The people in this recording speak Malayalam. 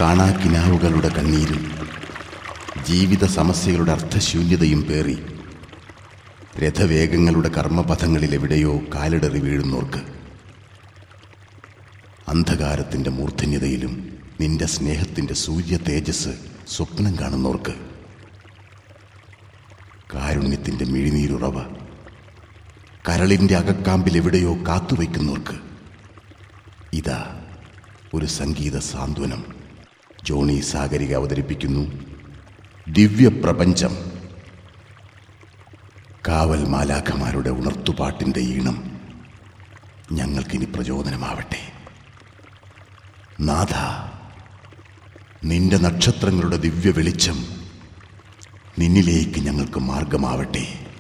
കാണാക്കിനാവുകളുടെ കണ്ണീരും ജീവിത സമസ്യകളുടെ അർത്ഥശൂന്യതയും പേറി രഥവേഗങ്ങളുടെ കർമ്മപഥങ്ങളിൽ എവിടെയോ കാലിടറി വീഴുന്നോർക്ക് അന്ധകാരത്തിൻ്റെ മൂർധന്യതയിലും നിന്റെ സ്നേഹത്തിൻ്റെ സൂര്യ തേജസ് സ്വപ്നം കാണുന്നോർക്ക് കാരുണ്യത്തിൻ്റെ മിഴിനീരുറവ കരളിൻ്റെ അകക്കാമ്പിൽ എവിടെയോ കാത്തുവയ്ക്കുന്നവർക്ക് ഇതാ ഒരു സംഗീത സാന്ത്വനം ജോണി സാഗരിക അവതരിപ്പിക്കുന്നു ദിവ്യപ്രപഞ്ചം കാവൽ മാലാഖമാരുടെ ഉണർത്തുപാട്ടിൻ്റെ ഈണം ഞങ്ങൾക്കിനി പ്രചോദനമാവട്ടെ നാഥ നിന്റെ നക്ഷത്രങ്ങളുടെ ദിവ്യ വെളിച്ചം നിന്നിലേക്ക് ഞങ്ങൾക്ക് മാർഗമാവട്ടെ